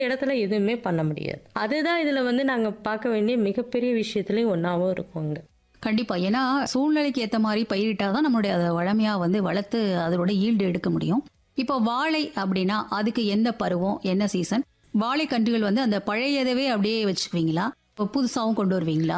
இடத்துல எதுவுமே பண்ண முடியாது அதுதான் இதுல வந்து நாங்க பார்க்க வேண்டிய மிகப்பெரிய விஷயத்துலயும் ஒன்னாவும் இருக்குங்க கண்டிப்பா ஏன்னா சூழ்நிலைக்கு ஏத்த மாதிரி பயிரிட்டாதான் நம்மளுடைய அதை வளமையா வந்து வளர்த்து அதோட ஈல்டு எடுக்க முடியும் இப்போ வாழை அப்படின்னா அதுக்கு எந்த பருவம் என்ன சீசன் வாழை கன்றுகள் வந்து அந்த பழையதவே அப்படியே வச்சுக்குவீங்களா இப்போ புதுசாவும் கொண்டு வருவீங்களா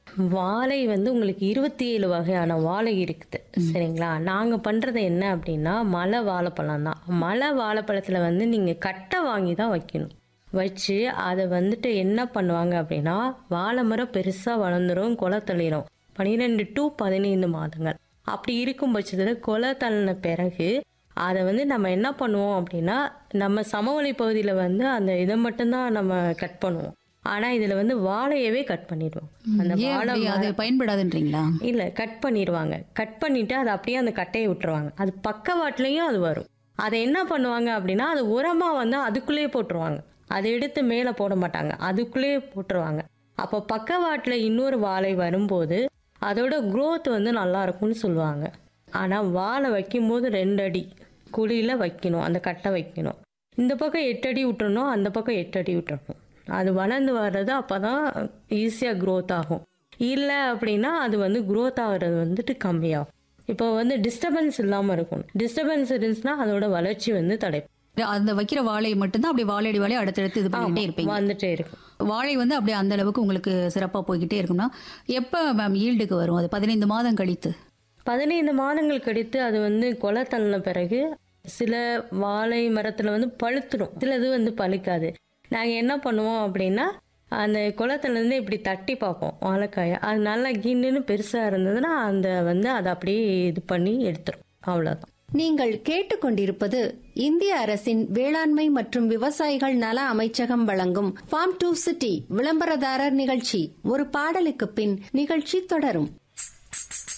வாழை வந்து உங்களுக்கு இருபத்தி ஏழு வகையான வாழை இருக்குது சரிங்களா நாங்க பண்றது என்ன அப்படின்னா மலை வாழைப்பழம் தான் மலை வாழைப்பழத்துல வந்து நீங்க கட்டை வாங்கி தான் வைக்கணும் வச்சு அதை வந்துட்டு என்ன பண்ணுவாங்க அப்படின்னா வாழை மரம் பெருசா வளர்ந்துரும் கொலை தள்ளிரும் பன்னிரெண்டு டு பதினைந்து மாதங்கள் அப்படி இருக்கும் பட்சத்தில் கொலை தள்ளின பிறகு அதை வந்து நம்ம என்ன பண்ணுவோம் அப்படின்னா நம்ம சமவெளி பகுதியில் வந்து அந்த இதை மட்டும்தான் நம்ம கட் பண்ணுவோம் ஆனா இதுல வந்து வாழையவே கட் பண்ணிடுவோம் அந்த ஏன் வாழை அப்படி அது பயன்படாதுன்றீங்களா இல்ல கட் பண்ணிடுவாங்க கட் பண்ணிட்டு அதை அப்படியே அந்த கட்டையை விட்டுருவாங்க அது பக்கவாட்டுலயும் அது வரும் அதை என்ன பண்ணுவாங்க அப்படின்னா அது உரமா வந்து அதுக்குள்ளேயே போட்டுருவாங்க அதை எடுத்து மேலே போட மாட்டாங்க அதுக்குள்ளேயே போட்டுருவாங்க அப்போ பக்கவாட்டில் இன்னொரு வாழை வரும்போது அதோட growth வந்து நல்லா இருக்கும்னு சொல்லுவாங்க ஆனால் வாழை வைக்கும்போது ரெண்டு அடி குழியில் வைக்கணும் அந்த கட்டை வைக்கணும் இந்த பக்கம் எட்டு அடி விட்டுறணும் அந்த பக்கம் எட்டு அடி விட்டுறணும் அது வளர்ந்து வர்றது அப்போ தான் ஈஸியாக growth ஆகும் இல்லை அப்படின்னா அது வந்து growth ஆகுறது வந்துட்டு கம்மியாகும் இப்போ வந்து டிஸ்டர்பன்ஸ் இல்லாமல் இருக்கணும் டிஸ்டர்பன்ஸ் இருந்துச்சுன்னா அதோட வளர்ச்சி வந்து தடை அந்த வைக்கிற வாழை மட்டும்தான் அப்படியே வாழையடி வாழை அடுத்தடுத்து இது பண்ணிட்டே இருப்பீங்க வந்துட்டே இருக்கும் வாழை வந்து அப்படியே அந்த அளவுக்கு உங்களுக்கு சிறப்பா போய்கிட்டே இருக்கும்னா எப்ப மேம் ஈல்டுக்கு வரும் அது பதினைந்து மாதம் கழித்து பதினைந்து மாதங்கள் கழித்து அது வந்து கொலை தள்ளின பிறகு சில வாழை மரத்துல வந்து பழுத்துடும் சிலது வந்து பழுக்காது நாங்க என்ன பண்ணுவோம் அப்படின்னா அந்த குளத்துலேருந்து இப்படி தட்டி பார்ப்போம் வாழைக்காயை அது நல்லா கிண்ணுன்னு பெருசா இருந்ததுன்னா அந்த வந்து அதை அப்படியே இது பண்ணி எடுத்துரும் அவ்வளவுதான் நீங்கள் கேட்டுக்கொண்டிருப்பது இந்திய அரசின் வேளாண்மை மற்றும் விவசாயிகள் நல அமைச்சகம் வழங்கும் ஃபார்ம் டு சிட்டி விளம்பரதாரர் நிகழ்ச்சி ஒரு பாடலுக்கு பின் நிகழ்ச்சி தொடரும்